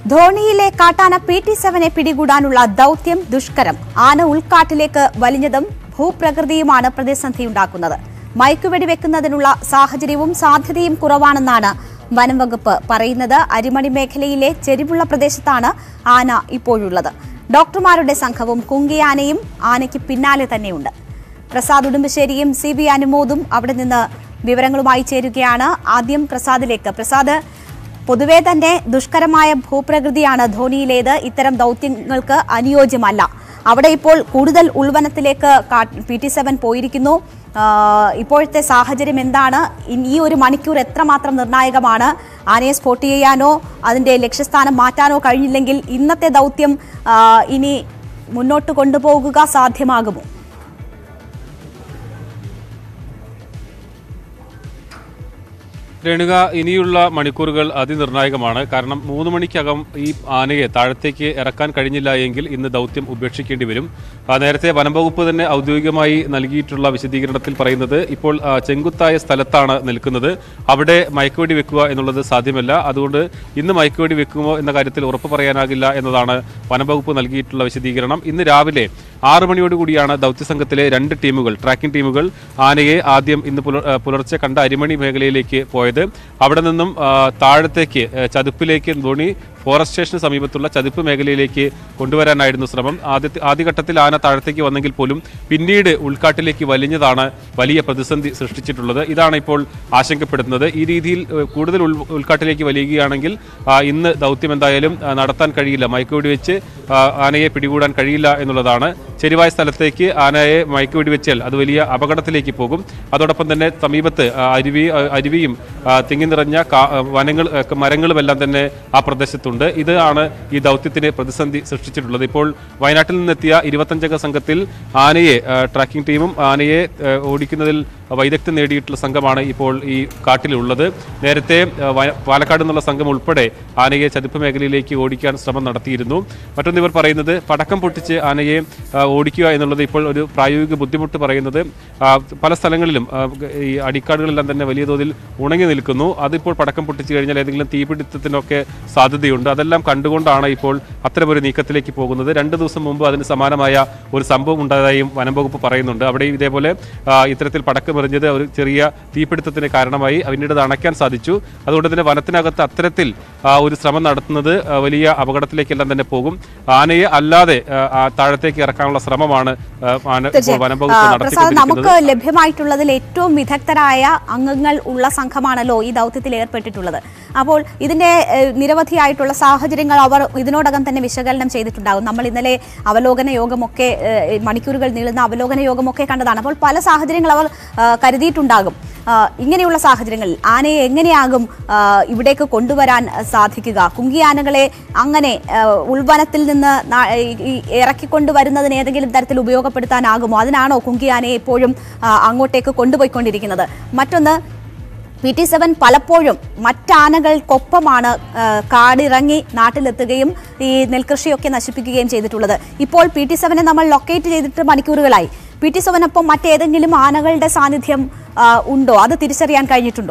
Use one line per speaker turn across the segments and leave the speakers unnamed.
ധോണിയിലെ കാട്ടാന P T സെവനെ പിടികൂടാനുള്ള ദൗത്യം ദുഷ്കരം ആന ഉൾക്കാട്ടിലേക്ക് വലിഞ്ഞതും ഭൂപ്രകൃതിയുമാണ് പ്രതിസന്ധിയുണ്ടാക്കുന്നത് മയക്കുവെടി വെക്കുന്നതിനുള്ള സാഹചര്യവും സാധ്യതയും കുറവാണെന്നാണ് വനം വകുപ്പ് പറയുന്നത് അരിമണി മേഖലയിലെ ചെരിവുള്ള പ്രദേശത്താണ് ആന ഇപ്പോഴുള്ളത് ഡോക്ടർമാരുടെ സംഘവും കുങ്കിയാനയും ആനയ്ക്ക് പിന്നാലെ തന്നെയുണ്ട് പ്രസാദ് ഉടുമ്പശ്ശേരിയും സി ബി അനുമോദും അവിടെ നിന്ന് വിവരങ്ങളുമായി ചേരുകയാണ് ആദ്യം പ്രസാദിലേക്ക് പ്രസാദ് പൊതുവെ തന്നെ ദുഷ്കരമായ ഭൂപ്രകൃതിയാണ് ധോനിയിലേത് ഇത്തരം ദൗത്യങ്ങൾക്ക് അനുയോജ്യമല്ല അവിടെ ഇപ്പോൾ കൂടുതൽ ഉൾവനത്തിലേക്ക് പി ടി സെവൻ പോയിരിക്കുന്നു ആ, ഇപ്പോഴത്തെ സാഹചര്യം എന്താണ് ഇനി ഈ ഒരു മണിക്കൂർ എത്രമാത്രം നിർണായകമാണ് ആനയെ സ്പോട്ട് ചെയ്യാനോ അതിന്റെ ലക്ഷ്യസ്ഥാനം മാറ്റാനോ കഴിഞ്ഞില്ലെങ്കിൽ ഇന്നത്തെ ദൗത്യം ആ, ഇനി മുന്നോട്ട് കൊണ്ടുപോകുക സാധ്യമാകുമോ
രേണുക ഇനിയുള്ള മണിക്കൂറുകൾ അതിനിർണായകമാണ് കാരണം മൂന്ന് മണിക്കകം ഈ ആനയെ താഴത്തേക്ക് ഇറക്കാൻ കഴിഞ്ഞില്ല എങ്കിൽ ഇന്ന് ദൗത്യം ഉപേക്ഷിക്കേണ്ടി വരും ആ, നേരത്തെ വനംവകുപ്പ് തന്നെ ഔദ്യോഗികമായി നൽകിയിട്ടുള്ള വിശദീകരണത്തിൽ പറയുന്നത് ഇപ്പോൾ ആ, ചെങ്കുത്തായ സ്ഥലത്താണ് നിൽക്കുന്നത് അവിടെ മയക്കുവെടി വെക്കുക എന്നുള്ളത് സാധ്യമല്ല അതുകൊണ്ട് ഇന്ന് മയക്കുവെടി വെക്കുമോ എന്ന കാര്യത്തിൽ ഉറപ്പ് പറയാനാകില്ല എന്നതാണ് വനംവകുപ്പ് നൽകിയിട്ടുള്ള വിശദീകരണം ഇന്ന് രാവിലെ ആറ് മണിയോടുകൂടിയാണ് ദൗത്യസംഘത്തിലെ രണ്ട് ടീമുകൾ ട്രാക്കിംഗ് ടീമുകൾ ആനയെ ആദ്യം ഇന്ന് പുലർ- ആ, പുലർച്ചെ കണ്ട അരിമണി മേഖലയിലേക്ക് പോയത് അവിടെ നിന്നും ആ, താഴത്തേക്ക് ആ, ചതുപ്പിലേക്ക് ധോണി ഫോറസ്റ്റ് സ്റ്റേഷന് സമീപത്തുള്ള ചതുപ്പ് മേഖലയിലേക്ക് കൊണ്ടുവരാനായിരുന്നു ശ്രമം ആദ്യത്തെ ആദ്യഘട്ടത്തിൽ ആന താഴത്തേക്ക് വന്നെങ്കിൽ പോലും പിന്നീട് ഉൾക്കാട്ടിലേക്ക് വലിഞ്ഞതാണ് വലിയ പ്രതിസന്ധി സൃഷ്ടിച്ചിട്ടുള്ളത് ഇതാണ് ഇപ്പോൾ ആശങ്കപ്പെടുന്നത് ഈ രീതിയിൽ ഏഹ്, കൂടുതൽ ഉൾ ഉൾക്കാട്ടിലേക്ക് വലിയുകയാണെങ്കിൽ ആ, ഇന്ന് ദൗത്യം എന്തായാലും ആ, നടത്താൻ കഴിയില്ല മയക്കുവെടി വെച്ച് ആ, ആനയെ പിടികൂടാൻ കഴിയില്ല എന്നുള്ളതാണ് ചെരിവായ സ്ഥലത്തേക്ക് ആനയെ മയക്കുവെടി വെച്ചാൽ അത് വലിയ അപകടത്തിലേക്ക് പോകും അതോടൊപ്പം തന്നെ സമീപത്ത് ആ, അരുവി ആ, അരുവിയും ആ, തിങ്ങി നിറഞ്ഞ കാ- ആ, വനങ്ങൾ ആ, മരങ്ങളും എല്ലാം തന്നെ ആ പ്രദേശത്തുണ്ട് ഇതാണ് ഈ ദൗത്യത്തിന് പ്രതിസന്ധി സൃഷ്ടിച്ചിട്ടുള്ളത് ഇപ്പോൾ വയനാട്ടിൽ നിന്നെത്തിയ ഇരുപത്തഞ്ചംഗ സംഘത്തിൽ ആനയെ ആ, ട്രാക്കിംഗ് ടീമും ആനയെ ആ, ഓടിക്കുന്നതിൽ വൈദഗ്ധ്യം നേടിയിട്ടുള്ള സംഘമാണ് ഇപ്പോൾ ഈ കാട്ടിലുള്ളത് നേരത്തെ ആ, വയ- പാലക്കാട് നിന്നുള്ള സംഘം ഉൾപ്പെടെ ആനയെ ചതുപ്പ് മേഖലയിലേക്ക് ഓടിക്കാൻ ശ്രമം നടത്തിയിരുന്നു മറ്റൊന്ന് ഇവർ പറയുന്നത് പടക്കം പൊട്ടിച്ച് ആനയെ ആ, ഓടിക്കുക എന്നുള്ളത് ഇപ്പോൾ ഒരു പ്രായോഗിക ബുദ്ധിമുട്ട് പറയുന്നത് ആ, പല സ്ഥലങ്ങളിലും ആ, ഈ അടിക്കാടുകളെല്ലാം തന്നെ വലിയ തോതിൽ ഉണങ്ങി നിൽക്കുന്നു അതിപ്പോൾ പടക്കം പൊട്ടിച്ചു കഴിഞ്ഞാൽ ഏതെങ്കിലും തീപിടുത്തത്തിനൊക്കെ സാധ്യതയുണ്ട് അതെല്ലാം കണ്ടുകൊണ്ടാണ് ഇപ്പോൾ അത്തരമൊരു നീക്കത്തിലേക്ക് പോകുന്നത് രണ്ട് ദിവസം മുമ്പ് അതിന് സമാനമായ ഒരു സംഭവം ഉണ്ടായതായും വനം വകുപ്പ് പറയുന്നുണ്ട് അവിടെ ഇതേപോലെ ആ, ഇത്തരത്തിൽ പടക്കമെറിഞ്ഞത് ഒരു ചെറിയ തീപിടുത്തത്തിന് കാരണമായി പിന്നീട് അത് അണയ്ക്കാൻ സാധിച്ചു അതുകൊണ്ട് തന്നെ വനത്തിനകത്ത് അത്തരത്തിൽ ആ, ഒരു ശ്രമം നടത്തുന്നത് ആ, വലിയ അപകടത്തിലേക്കെല്ലാം തന്നെ പോകും ആനയെ അല്ലാതെ ആ, ആ, താഴത്തേക്ക് ഇറക്കാനുള്ള ശ്രമമാണ് ആ, ആന ഇപ്പോൾ വനം വകുപ്പ്
തീർച്ചയായും ആ, പ്രസാദ് നമുക്ക്
നടത്തിക്കൊണ്ടിരിക്കുന്നത്
ലഭ്യമായിട്ടുള്ളതിൽ ഏറ്റവും വിദഗ്ധരായ അംഗങ്ങൾ ഉള്ള സംഘമാണല്ലോ ഈ ദൗത്യത്തിൽ ഏർപ്പെട്ടിട്ടുള്ളത് അപ്പോൾ ഇതിന്റെ ഏഹ്, നിരവധിയായിട്ടുള്ള സാഹചര്യങ്ങൾ അവർ ഇതിനോടകം തന്നെ വിശകലനം ചെയ്തിട്ടുണ്ടാകും നമ്മൾ ഇന്നലെ അവലോകന യോഗമൊക്കെ ഏഹ്, മണിക്കൂറുകൾ നീളുന്ന അവലോകന യോഗമൊക്കെ കണ്ടതാണ് അപ്പോൾ പല സാഹചര്യങ്ങൾ അവർ ആ, കരുതിയിട്ടുണ്ടാകും ആ, ഇങ്ങനെയുള്ള സാഹചര്യങ്ങളിൽ ആനയെ എങ്ങനെയാകും ആ, ഇവിടേക്ക് കൊണ്ടുവരാൻ സാധിക്കുക കുങ്കിയാനകളെ അങ്ങനെ ആ, ഉൾവനത്തിൽ നിന്ന് നാ- ഈ- ഈ ഇറക്കിക്കൊണ്ടുവരുന്നതിന് ഏതെങ്കിലും തരത്തിൽ ഉപയോഗപ്പെടുത്താനാകുമോ അതിനാണോ കുങ്കിയാനയെ എപ്പോഴും ആ, അങ്ങോട്ടേക്ക് കൊണ്ടുപോയിക്കൊണ്ടിരിക്കുന്നത് മറ്റൊന്ന് പി ടി സെവൻ പലപ്പോഴും മറ്റാനകൾക്കൊപ്പമാണ് ആ, കാടിറങ്ങി നാട്ടിലെത്തുകയും ഈ നെൽകൃഷിയൊക്കെ നശിപ്പിക്കുകയും ചെയ്തിട്ടുള്ളത് ഇപ്പോൾ പി ടി സെവനെ നമ്മൾ ലൊക്കേറ്റ് ചെയ്തിട്ട് മണിക്കൂറുകളായി പി ടി സെവനൊപ്പം മറ്റേതെങ്കിലും ആനകളുടെ സാന്നിധ്യം ആ, ഉണ്ടോ അത് തിരിച്ചറിയാൻ കഴിഞ്ഞിട്ടുണ്ടോ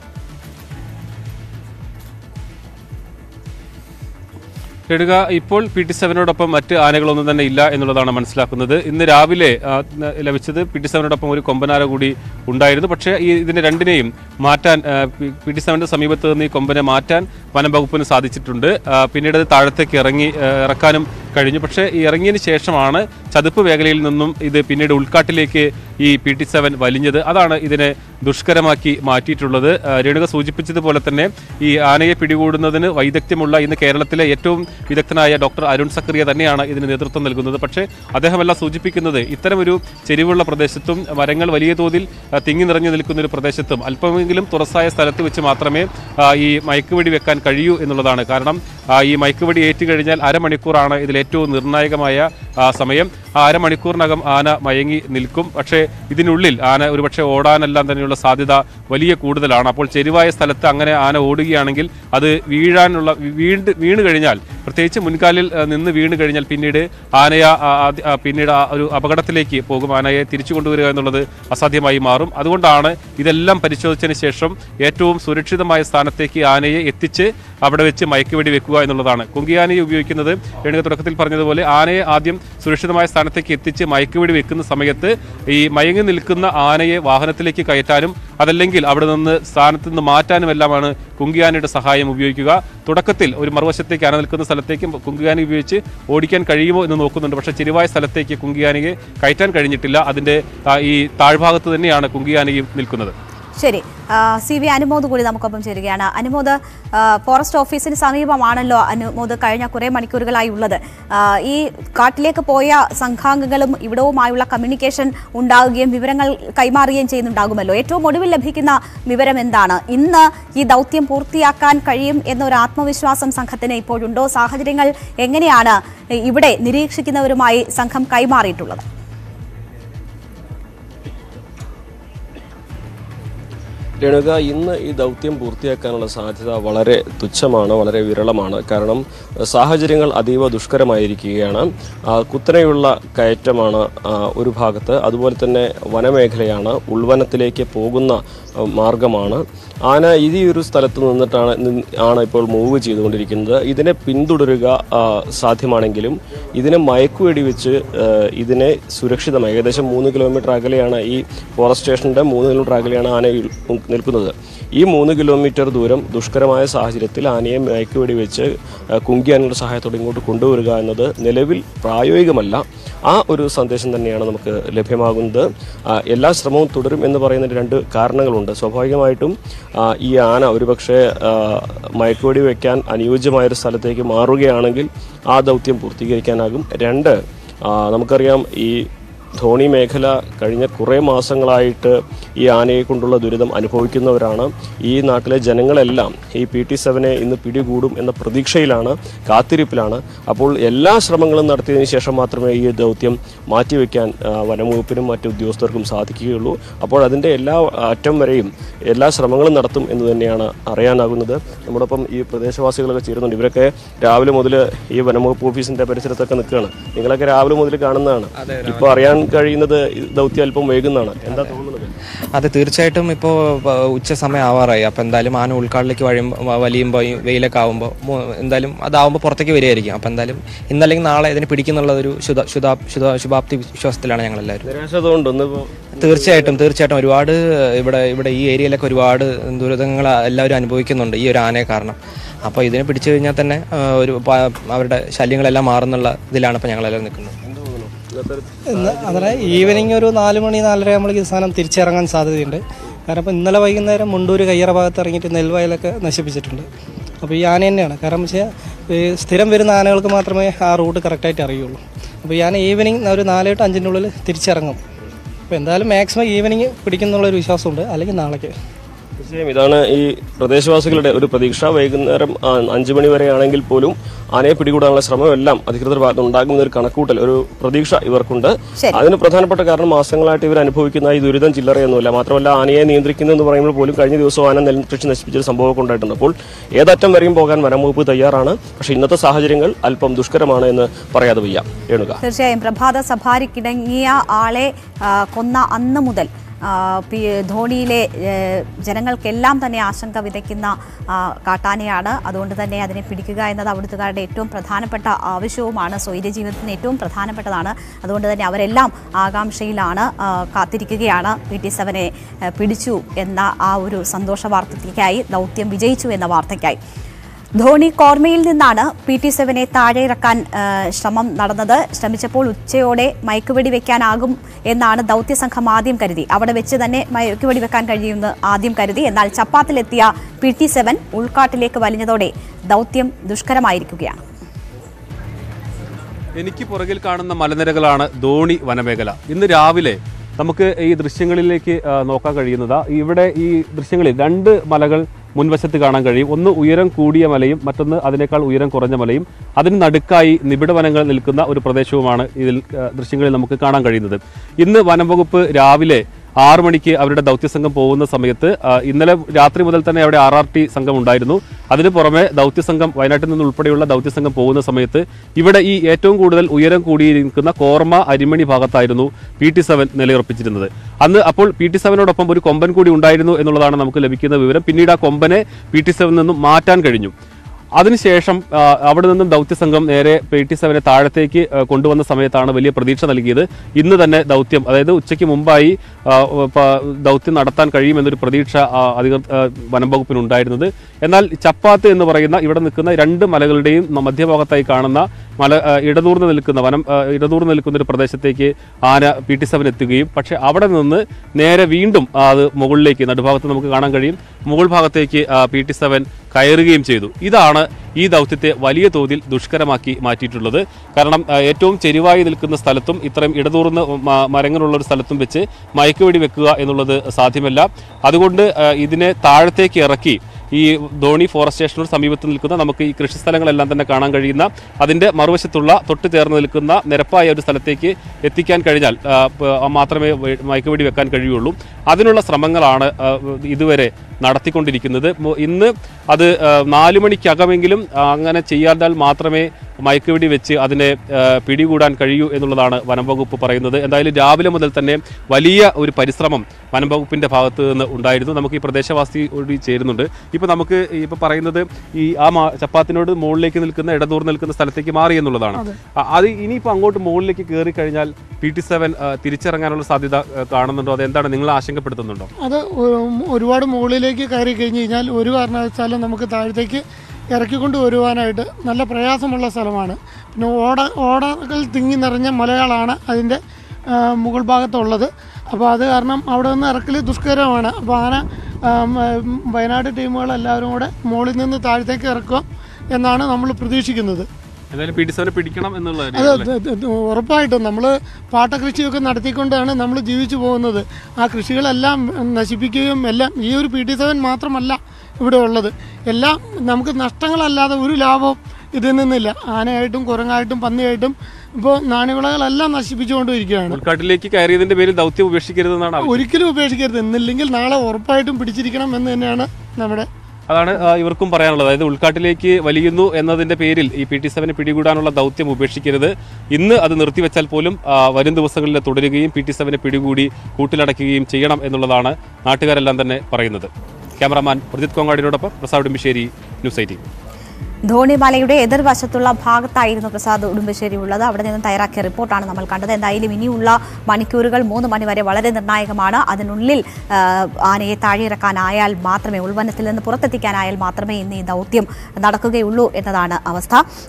എടുക ഇപ്പോൾ പി ടി സെവനോടൊപ്പം മറ്റ് ആനകളൊന്നും തന്നെ ഇല്ല എന്നുള്ളതാണ് മനസ്സിലാക്കുന്നത് ഇന്ന് രാവിലെ ആ, ന- ലഭിച്ചത് പി ടി സെവനോടൊപ്പം ഒരു കൊമ്പനാന കൂടി ഉണ്ടായിരുന്നു പക്ഷേ ഈ ഇതിനെ രണ്ടിനെയും മാറ്റാൻ പി ടി സെവന്റെ സമീപത്ത് നിന്ന് ഈ കൊമ്പനെ മാറ്റാൻ വനം വകുപ്പിന് സാധിച്ചിട്ടുണ്ട് ആ, പിന്നീട് അത് താഴത്തേക്ക് ഇറങ്ങി ആ, ഇറക്കാനും കഴിഞ്ഞു പക്ഷേ ഈ ഇറങ്ങിയതിന് ശേഷമാണ് ചതുപ്പ് മേഖലയിൽ നിന്നും ഇത് പിന്നീട് ഉൾക്കാട്ടിലേക്ക് ഈ പി ടി സെവൻ വലിഞ്ഞത് അതാണ് ഇതിനെ ദുഷ്കരമാക്കി മാറ്റിയിട്ടുള്ളത് ആ, രേണുക സൂചിപ്പിച്ചതുപോലെ തന്നെ ഈ ആനയെ പിടികൂടുന്നതിന് വൈദഗ്ധ്യമുള്ള ഇന്ന് കേരളത്തിലെ ഏറ്റവും വിദഗ്ധനായ ഡോക്ടർ അരുൺ സക്രിയ തന്നെയാണ് ഇതിന് നേതൃത്വം നൽകുന്നത് പക്ഷേ അദ്ദേഹമെല്ലാം സൂചിപ്പിക്കുന്നത് ഇത്തരമൊരു ചെരിവുള്ള പ്രദേശത്തും മരങ്ങൾ വലിയ തോതിൽ ആ, തിങ്ങി നിറഞ്ഞു നിൽക്കുന്ന ഒരു പ്രദേശത്തും അല്പമെങ്കിലും തുറസായ സ്ഥലത്ത് വെച്ച് മാത്രമേ ആ, ഈ മയക്കുവെടി വെക്കാൻ കഴിയൂ എന്നുള്ളതാണ് കാരണം ആ, ഈ മയക്കുവെടി ഏറ്റുകഴിഞ്ഞാൽ അരമണിക്കൂറാണ് ഇതിൽ ഏറ്റവും നിർണായകമായ ആ, സമയം ആ അരമണിക്കൂറിനകം ആന മയങ്ങി നിൽക്കും പക്ഷേ ഇതിനുള്ളിൽ ആന ഒരുപക്ഷെ ഓടാനെല്ലാം തന്നെയുള്ള സാധ്യത വലിയ കൂടുതലാണ് അപ്പോൾ ചെരുവായ സ്ഥലത്ത് അങ്ങനെ ആന ഓടുകയാണെങ്കിൽ അത് വീഴാനുള്ള വീണ്ട് വീണ് കഴിഞ്ഞാൽ പ്രത്യേകിച്ച് മുൻകാലിൽ ആ, നിന്ന് വീണ് കഴിഞ്ഞാൽ പിന്നീട് ആനയെ ആ, ആദ്യ- ആ, പിന്നീട് ആ ഒരു അപകടത്തിലേക്ക് പോകും ആനയെ തിരിച്ചു കൊണ്ടുവരിക എന്നുള്ളത് അസാധ്യമായി മാറും അതുകൊണ്ടാണ് ഇതെല്ലാം പരിശോധിച്ചതിന് ശേഷം ഏറ്റവും സുരക്ഷിതമായ സ്ഥാനത്തേക്ക് ആനയെ എത്തിച്ച് അവിടെ വെച്ച് മയക്കുവെടി വെക്കുക എന്നുള്ളതാണ് കുങ്കിയാനയെ ഉപയോഗിക്കുന്നത് രേണുക തുടക്കത്തിൽ പറഞ്ഞതുപോലെ ആനയെ ആദ്യം സുരക്ഷിതമായ സ്ഥാനത്തേക്ക് എത്തിച്ച് മയക്കുവെടി വെക്കുന്ന സമയത്ത് ഈ മയങ്ങി നിൽക്കുന്ന ആനയെ വാഹനത്തിലേക്ക് കയറ്റാനും അതല്ലെങ്കിൽ അവിടെ നിന്ന് സ്ഥാനത്ത് നിന്ന് മാറ്റാനും എല്ലാമാണ് കുങ്കിയാനയുടെ സഹായം ഉപയോഗിക്കുക തുടക്കത്തിൽ ഒരു മറുവശത്തേക്ക് ആന നിൽക്കുന്ന സ്ഥലത്തേക്ക് കുങ്കിയാന ഉപയോഗിച്ച് ഓടിക്കാൻ കഴിയുമോ എന്ന് നോക്കുന്നുണ്ട് പക്ഷേ ചെരുവായ സ്ഥലത്തേക്ക് കുങ്കിയാനയെ കയറ്റാൻ കഴിഞ്ഞിട്ടില്ല അതിന്റെ ആ, ഈ താഴ്ഭാഗത്ത് തന്നെയാണ് കുങ്കിയാനയും നിൽക്കുന്നത്
ശരി ആ, സി വി അനുമോദ് കൂടി നമുക്കൊപ്പം ചേരുകയാണ് അനുമോദ് ആ, ഫോറസ്റ്റ് ഓഫീസിന് സമീപമാണല്ലോ അനുമോദ് കഴിഞ്ഞ കുറേ മണിക്കൂറുകളായി ഉള്ളത് ആ, ഈ കാട്ടിലേക്ക് പോയ സംഘാംഗങ്ങളും ഇവിടവുമായുള്ള കമ്മ്യൂണിക്കേഷൻ ഉണ്ടാവുകയും വിവരങ്ങൾ കൈമാറുകയും ചെയ്യുന്നുണ്ടാകുമല്ലോ ഏറ്റവും ഒടുവിൽ ലഭിക്കുന്ന വിവരം എന്താണ് ഇന്ന് ഈ ദൗത്യം പൂർത്തിയാക്കാൻ കഴിയും എന്നൊരു ആത്മവിശ്വാസം സംഘത്തിന് ഇപ്പോഴുണ്ടോ സാഹചര്യങ്ങൾ എങ്ങനെയാണ് ഇവിടെ നിരീക്ഷിക്കുന്നവരുമായി സംഘം കൈമാറിയിട്ടുള്ളത്
രേണുക ഇന്ന് ഈ ദൗത്യം പൂർത്തിയാക്കാനുള്ള സാധ്യത വളരെ തുച്ഛമാണ് വളരെ വിരളമാണ് കാരണം അഹ് സാഹചര്യങ്ങൾ അതീവ ദുഷ്കരമായിരിക്കുകയാണ് ആ, കുത്തനെയുള്ള കയറ്റമാണ് ആ, ഒരു ഭാഗത്ത് അതുപോലെ തന്നെ വനമേഖലയാണ് ഉൾവനത്തിലേക്ക് പോകുന്ന ആ, മാർഗമാണ് ആന ഈ ഒരു സ്ഥലത്ത് നിന്നിട്ടാണ് നിൻ- ആണ് ഇപ്പോൾ മൂവ് ചെയ്തുകൊണ്ടിരിക്കുന്നത് ഇതിനെ പിന്തുടരുക ആ, സാധ്യമാണെങ്കിലും ഇതിനെ മയക്കുവെടി വെച്ച് ആ, ഇതിനെ സുരക്ഷിതമായി ഏകദേശം മൂന്ന് കിലോമീറ്റർ അകലെയാണ് ഈ ഫോറസ്റ്റ് സ്റ്റേഷന്റെ മൂന്ന് കിലോമീറ്റർ അകലെയാണ് ആന ഇൽ- നിൽക്കുന്നത് ഈ മൂന്ന് കിലോമീറ്റർ ദൂരം ദുഷ്കരമായ സാഹചര്യത്തിൽ ആനയെ മയക്കുവെടി വെച്ച് ആ, കുങ്കിയാനയുടെ സഹായത്തോടെ ഇങ്ങോട്ട് കൊണ്ടുവരിക എന്നത് നിലവിൽ പ്രായോഗികമല്ല ആ ഒരു സന്ദേശം തന്നെയാണ് നമുക്ക് ലഭ്യമാകുന്നത് ആ, എല്ലാ ശ്രമവും തുടരും എന്ന് പറയുന്നതിന് രണ്ട് കാരണങ്ങളുണ്ട് സ്വാഭാവികമായിട്ടും ആ, ഈ ആന ഒരുപക്ഷെ ആ, മയക്കുവെടി വെക്കാൻ അനുയോജ്യമായൊരു സ്ഥലത്തേക്ക് മാറുകയാണെങ്കിൽ ആ ദൗത്യം പൂർത്തീകരിക്കാനാകും രണ്ട് ആ, നമുക്കറിയാം ഈ ധോണി മേഖല കഴിഞ്ഞ കുറേ മാസങ്ങളായിട്ട് ഈ ആനയെ കൊണ്ടുള്ള ദുരിതം അനുഭവിക്കുന്നവരാണ് ഈ നാട്ടിലെ ജനങ്ങളെല്ലാം ഈ പി ടി സെവനെ ഇന്ന് പിടികൂടും എന്ന പ്രതീക്ഷയിലാണ് കാത്തിരിപ്പിലാണ് അപ്പോൾ എല്ലാ ശ്രമങ്ങളും നടത്തിയതിനു ശേഷം മാത്രമേ ഈ ദൗത്യം മാറ്റിവെക്കാൻ ആ, വനംവകുപ്പിനും മറ്റു ഉദ്യോഗസ്ഥർക്കും സാധിക്കുകയുള്ളൂ അപ്പോൾ അതിൻ്റെ എല്ലാ അറ്റം വരെയും എല്ലാ ശ്രമങ്ങളും നടത്തും എന്ന് തന്നെയാണ് അറിയാനാകുന്നത് നമ്മോടൊപ്പം ഈ പ്രദേശവാസികളൊക്കെ ചേരുന്നുണ്ട് ഇവരൊക്കെ രാവിലെ മുതൽ ഈ വനംവകുപ്പ് ഓഫീസിന്റെ പരിസരത്തൊക്കെ നിൽക്കുകയാണ് നിങ്ങളൊക്കെ രാവിലെ മുതൽ കാണുന്നതാണ് ഇപ്പോൾ അറിയാൻ കഴിയുന്നത് ഈ ദൗത്യം അല്പം വൈകുന്നതാണ് എന്താ തോന്നുന്നത്
അത് തീർച്ചയായിട്ടും ഇപ്പോൾ ഉച്ച സമയം ആവാറായി അപ്പോൾ എന്തായാലും ആന ഉൾക്കാടിലേക്ക് വഴിയുമ്പോൾ വലിയുമ്പോൾ ഈ വെയിലൊക്കെ ആകുമ്പോൾ എന്തായാലും അതാവുമ്പോൾ പുറത്തേക്ക് വരികയായിരിക്കും അപ്പോൾ എന്തായാലും ഇന്നല്ലെങ്കിൽ നാളെ ഇതിനെ പിടിക്കുന്നുള്ള ഒരു ശുദ്ധ ശുദ്ധ ശുദ്ധ ശുഭാപ്തി വിശ്വാസത്തിലാണ് ഞങ്ങളെല്ലാവരും
നിരാശതുകൊണ്ട് ഒന്നിപ്പോൾ
തീർച്ചയായിട്ടും തീർച്ചയായിട്ടും ഒരുപാട് ഇവിടെ ഇവിടെ ഈ ഏരിയയിലൊക്കെ ഒരുപാട് ദുരിതങ്ങൾ എല്ലാവരും അനുഭവിക്കുന്നുണ്ട് ഈ ഒരു ആനയെ കാരണം അപ്പോൾ ഇതിനെ പിടിച്ചു കഴിഞ്ഞാൽ തന്നെ ആ, ഒരു പ- അവരുടെ ശല്യങ്ങളെല്ലാം മാറുന്നുള്ള ഇതിലാണ് ഇപ്പോൾ ഞങ്ങളെല്ലാം നിൽക്കുന്നത്
ഇന്ന് അങ്ങനെ ഈവനിങ് ഒരു നാല് മണി നാലര ആകുമ്പോഴേക്ക് ഈ സാധനം തിരിച്ചിറങ്ങാൻ സാധ്യതയുണ്ട് കാരണം ഇപ്പോൾ ഇന്നലെ വൈകുന്നേരം മുണ്ടൂർ കയ്യറ ഭാഗത്ത് ഇറങ്ങിയിട്ട് നെൽവയലൊക്കെ നശിപ്പിച്ചിട്ടുണ്ട് അപ്പോൾ ഈ ആന തന്നെയാണ് കാരണം വെച്ചാൽ ഈ സ്ഥിരം വരുന്ന ആനകൾക്ക് മാത്രമേ ആ റൂട്ട് കറക്റ്റായിട്ട് അറിയുള്ളൂ അപ്പോൾ ഈ ആന ഈവനിങ് ഒരു നാല് തൊട്ട് അഞ്ചിൻ്റെ ഉള്ളിൽ തിരിച്ചിറങ്ങും അപ്പോൾ എന്തായാലും മാക്സിമം ഈവനിങ് പിടിക്കുന്നുള്ളൊരു വിശ്വാസമുണ്ട് അല്ലെങ്കിൽ നാളേക്ക്
തീർച്ചയായും ഇതാണ് ഈ പ്രദേശവാസികളുടെ ഒരു പ്രതീക്ഷ വൈകുന്നേരം ആ, അഞ്ചു മണി വരെ ആണെങ്കിൽ പോലും ആനയെ പിടികൂടാനുള്ള ശ്രമം എല്ലാം അധികൃതർ ഭാഗത്ത് ഉണ്ടാകുന്ന ഒരു കണക്കൂട്ടൽ ഒരു പ്രതീക്ഷ ഇവർക്കുണ്ട്
ശരി.
അതിന് പ്രധാനപ്പെട്ട കാരണം മാസങ്ങളായിട്ട് ഇവർ അനുഭവിക്കുന്ന ഈ ദുരിതം ചില്ലറയൊന്നുമില്ല മാത്രമല്ല ആനയെ നിയന്ത്രിക്കുന്നു എന്ന് പറയുമ്പോൾ പോലും കഴിഞ്ഞ ദിവസം ആന നെൽകൃഷി നശിപ്പിച്ച ഒരു സംഭവമൊക്കെ ഉണ്ടായിട്ടുണ്ട് അപ്പോൾ ഏതറ്റം വരെയും പോകാൻ വനംവകുപ്പ് തയ്യാറാണ് പക്ഷേ ഇന്നത്തെ സാഹചര്യങ്ങൾ അല്പം ദുഷ്കരമാണ് എന്ന് പറയാതെ വയ്യ രേണുക
തീർച്ചയായും പ്രഭാത സഫാരിക്കിടങ്ങിയ ആളെ ആ, കൊന്ന അന്ന് മുതൽ ആ, പി- ധോണിയിലെ ഏ, ജനങ്ങൾക്കെല്ലാം തന്നെ ആശങ്ക വിതയ്ക്കുന്ന ആ, കാട്ടാനയാണ് അതുകൊണ്ട് തന്നെ അതിനെ പിടിക്കുക എന്നത് അവിടുത്തുകാരുടെ ഏറ്റവും പ്രധാനപ്പെട്ട ആവശ്യവുമാണ് സ്വൈര്യ ജീവിതത്തിന് ഏറ്റവും പ്രധാനപ്പെട്ടതാണ് അതുകൊണ്ട് തന്നെ അവരെല്ലാം ആകാംക്ഷയിലാണ് ആ, കാത്തിരിക്കുകയാണ് പി ടി സെവനെ ആ, പിടിച്ചു എന്ന ആ ഒരു സന്തോഷ വാർത്തയ്ക്കായി ദൗത്യം വിജയിച്ചു എന്ന വാർത്തയ്ക്കായി ധോണി കോർമയിൽ നിന്നാണ് പി ടി സെവനെ താഴെ ഇറക്കാൻ ആ, ശ്രമം നടന്നത് ശ്രമിച്ചപ്പോൾ ഉച്ചയോടെ മയക്കുവെടി വെക്കാനാകും എന്നാണ് ദൗത്യസംഘം ആദ്യം കരുതി അവിടെ വെച്ച് തന്നെ മയക്കുവെടി വെക്കാൻ കഴിയുമെന്ന് ആദ്യം കരുതി എന്നാൽ ചപ്പാത്തിലെത്തിയ പി ടി സെവൻ ഉൾക്കാട്ടിലേക്ക് വലിഞ്ഞതോടെ ദൗത്യം ദുഷ്കരമായിരിക്കുകയാണ്
എനിക്ക് പുറകിൽ കാണുന്ന മലനിരകളാണ് ധോണി വനമേഖല ഇന്ന് രാവിലെ നമുക്ക് ഈ ദൃശ്യങ്ങളിലേക്ക് ആ, നോക്കാൻ കഴിയുന്നത് ഇവിടെ ഈ ദൃശ്യങ്ങളിൽ രണ്ട് മലകൾ മുൻവശത്ത് കാണാൻ കഴിയും ഒന്ന് ഉയരം കൂടിയ മലയും മറ്റൊന്ന് അതിനേക്കാൾ ഉയരം കുറഞ്ഞ മലയും അതിന് നടുക്കായി നിബിഡ വനങ്ങൾ നിൽക്കുന്ന ഒരു പ്രദേശവുമാണ് ഇതിൽ ആ, ദൃശ്യങ്ങളിൽ നമുക്ക് കാണാൻ കഴിയുന്നത് ഇന്ന് വനം വകുപ്പ് രാവിലെ ആറു മണിക്ക് അവരുടെ ദൗത്യസംഘം പോകുന്ന സമയത്ത് ആ, ഇന്നലെ രാത്രി മുതൽ തന്നെ അവിടെ ആർ ആർ ടി സംഘം ഉണ്ടായിരുന്നു അതിനു പുറമെ ദൗത്യസംഘം വയനാട്ടിൽ നിന്ന് ഉൾപ്പെടെയുള്ള ദൗത്യസംഘം പോകുന്ന സമയത്ത് ഇവിടെ ഈ ഏറ്റവും കൂടുതൽ ഉയരം കൂടിയിരിക്കുന്ന കോർമ അരിമണി ഭാഗത്തായിരുന്നു പി ടി സെവൻ നിലയുറപ്പിച്ചിരുന്നത് അന്ന് അപ്പോൾ പി ടി സെവനോടൊപ്പം ഒരു കൊമ്പൻ കൂടി ഉണ്ടായിരുന്നു എന്നുള്ളതാണ് നമുക്ക് ലഭിക്കുന്ന വിവരം പിന്നീട് ആ കൊമ്പനെ പി ടി സെവനിൽ നിന്നും മാറ്റാൻ കഴിഞ്ഞു അതിനുശേഷം ആ, അവിടെ നിന്നും ദൗത്യസംഘം നേരെ പി ടി സെവനെ താഴത്തേക്ക് ആ, കൊണ്ടുവന്ന സമയത്താണ് വലിയ പ്രതീക്ഷ നൽകിയത് ഇന്ന് തന്നെ ദൗത്യം അതായത് ഉച്ചയ്ക്ക് മുമ്പായി ആ, പ- ദൗത്യം നടത്താൻ കഴിയുമെന്നൊരു പ്രതീക്ഷ ആ, അധികൃ ആ, വനം വകുപ്പിനുണ്ടായിരുന്നത് എന്നാൽ ചപ്പാത്ത് എന്ന് പറയുന്ന ഇവിടെ നിൽക്കുന്ന രണ്ട് മലകളുടെയും ന- മധ്യഭാഗത്തായി കാണുന്ന മല ആ, ഇടതൂർന്ന് നിൽക്കുന്ന വനം ആ, ഇടതൂർന്ന് നിൽക്കുന്ന ഒരു പ്രദേശത്തേക്ക് ആന പി ടി സെവൻ എത്തുകയും പക്ഷേ അവിടെ നിന്ന് നേരെ വീണ്ടും ആ, അത് മുകളിലേക്ക് നടുഭാഗത്ത് നമുക്ക് കാണാൻ കഴിയും മുകൾ ഭാഗത്തേക്ക് പി ടി സെവൻ കയറുകയും ചെയ്തു ഇതാണ് ഈ ദൗത്യത്തെ വലിയ തോതിൽ ദുഷ്കരമാക്കി മാറ്റിയിട്ടുള്ളത് കാരണം ആ, ഏറ്റവും ചെരിവായി നിൽക്കുന്ന സ്ഥലത്തും ഇത്രയും ഇടതൂർന്ന് മ- മരങ്ങളുള്ള ഒരു സ്ഥലത്തും വെച്ച് മയക്കുവെടി വെക്കുക എന്നുള്ളത് സാധ്യമല്ല അതുകൊണ്ട് ആ, ഇതിനെ താഴത്തേക്ക് ഇറക്കി ഈ ധോണി ഫോറസ്റ്റ് സ്റ്റേഷനോട് സമീപത്ത് നിൽക്കുന്ന നമുക്ക് ഈ കൃഷിസ്ഥലങ്ങളെല്ലാം തന്നെ കാണാൻ കഴിയുന്ന അതിന്റെ മറുവശത്തുള്ള തൊട്ട് ചേർന്ന് നിൽക്കുന്ന നിരപ്പായ ഒരു സ്ഥലത്തേക്ക് എത്തിക്കാൻ കഴിഞ്ഞാൽ ആ, പ- മാത്രമേ വെ- മയക്കുവെടി വെക്കാൻ കഴിയുള്ളൂ അതിനുള്ള ശ്രമങ്ങളാണ് ആ, ഇതുവരെ നടത്തിക്കൊണ്ടിരിക്കുന്നത് മു- ഇന്ന് അത് ആ, നാല് മണിക്കകമെങ്കിലും ആ, അങ്ങനെ ചെയ്യാതാൽ മാത്രമേ മയക്കുവെടി വെച്ച് അതിനെ ആ, പിടികൂടാൻ കഴിയൂ എന്നുള്ളതാണ് വനം വകുപ്പ് പറയുന്നത് എന്തായാലും രാവിലെ മുതൽ തന്നെ വലിയ ഒരു പരിശ്രമം വനം വകുപ്പിന്റെ ഭാഗത്ത് നിന്ന് ഉണ്ടായിരുന്നു നമുക്ക് ഈ പ്രദേശവാസി കൂടി ചേരുന്നുണ്ട് ഇപ്പൊ നമുക്ക് ഇപ്പൊ പറയുന്നത് ഈ ആ മാ- ചപ്പാത്തിനോട് മുകളിലേക്ക് നിൽക്കുന്ന ഇടതൂർ നിൽക്കുന്ന സ്ഥലത്തേക്ക് മാറി എന്നുള്ളതാണ് ആ, അത് ഇനിയിപ്പോ അങ്ങോട്ട് മുകളിലേക്ക് കയറി കഴിഞ്ഞാൽ പി ടി സെവൻ തിരിച്ചിറങ്ങാനുള്ള സാധ്യത ആ, കാണുന്നുണ്ടോ അത് എന്താണ് നിങ്ങൾ ആശങ്കപ്പെടുത്തുന്നുണ്ടോ
അത് ഒരു- ഒരുപാട് മുകളിലേക്ക് കയറി കഴിഞ്ഞ് കഴിഞ്ഞാൽ ഒരു കാരണവശാലും നമുക്ക് താഴത്തേക്ക് ഇറക്കിക്കൊണ്ട് വരുവാനായിട്ട് നല്ല പ്രയാസമുള്ള സ്ഥലമാണ് പിന്നെ ഓട ഓടകൾ തിങ്ങി നിറഞ്ഞ മലകളാണ് അതിൻ്റെ ആ, മുകൾ ഭാഗത്തുള്ളത് അപ്പോൾ അത് കാരണം അവിടെ നിന്ന് ഇറക്കൽ ദുഷ്കരമാണ് അപ്പോൾ ആന ആ, ഉം, വയനാട് ടീമുകളെല്ലാവരും കൂടെ മുകളിൽ നിന്ന് താഴത്തേക്ക് ഇറക്കുക എന്നാണ് നമ്മൾ പ്രതീക്ഷിക്കുന്നത്
എന്തായാലും പി ടി സെവനെ പിടിക്കണം എന്നുള്ള
അത് അത് അത് അത് ഉറപ്പായിട്ടും നമ്മൾ പാട്ടകൃഷിയൊക്കെ നടത്തിക്കൊണ്ടാണ് നമ്മൾ ജീവിച്ചു പോകുന്നത് ആ കൃഷികളെല്ലാം നശിപ്പിക്കുകയും എല്ലാം ഈ ഒരു പി ടി സെവൻ മാത്രമല്ല ഇവിടെ ഉള്ളത് എല്ലാം നമുക്ക് നഷ്ടങ്ങളല്ലാതെ ഒരു ലാഭവും ഇതിൽ നിന്നില്ല ആനയായിട്ടും കുരങ്ങായിട്ടും പന്നിയായിട്ടും ഇപ്പോൾ നാണ്യവിളകളെല്ലാം നശിപ്പിച്ചുകൊണ്ടിരിക്കുകയാണ്
ഉൾക്കാട്ടിലേക്ക് കയറിയതിന്റെ പേരിൽ ദൗത്യം ഉപേക്ഷിക്കരുതെന്നാണ് ആവശ്യം.
ഒരിക്കലും ഉപേക്ഷിക്കരുത് എന്നില്ലെങ്കിൽ നാളെ ഉറപ്പായിട്ടും പിടിച്ചിരിക്കണം എന്ന് തന്നെയാണ് നമ്മുടെ
അതാണ് ആ, ഇവർക്കും പറയാനുള്ളത് അതായത് ഉൾക്കാട്ടിലേക്ക് വലിയുന്നു എന്നതിന്റെ പേരിൽ ഈ പി ടി സെവനെ പിടികൂടാനുള്ള ദൗത്യം ഉപേക്ഷിക്കരുത് ഇന്ന് അത് നിർത്തിവെച്ചാൽ പോലും ആ, വരും ദിവസങ്ങളിൽ തുടരുകയും പി ടി സെവനെ പിടികൂടി കൂട്ടിലടയ്ക്കുകയും ചെയ്യണം എന്നുള്ളതാണ് നാട്ടുകാരെല്ലാം തന്നെ പറയുന്നത് ക്യാമറാമാൻ പ്രജിത് കോങ്ങാടിനോടൊപ്പം പ്രസാദ് ഉടുമ്പിശ്ശേരി ന്യൂസ് എയ്റ്റീൻ
ധോണിമലയുടെ എതിർവശത്തുള്ള ഭാഗത്തായിരുന്നു പ്രസാദ് ഉടുമ്പശ്ശേരി ഉള്ളത് അവിടെ നിന്നും തയ്യാറാക്കിയ റിപ്പോർട്ടാണ് നമ്മൾ കണ്ടത് എന്തായാലും ഇനിയുള്ള മണിക്കൂറുകൾ മൂന്ന് മണിവരെ വളരെ നിർണായകമാണ് അതിനുള്ളിൽ ആ, ആനയെ താഴെയിറക്കാനായാൽ മാത്രമേ ഉൾവനത്തിൽ നിന്ന് പുറത്തെത്തിക്കാനായാൽ മാത്രമേ ഇന്ന് ഈ ദൗത്യം നടക്കുകയുള്ളൂ എന്നതാണ് അവസ്ഥ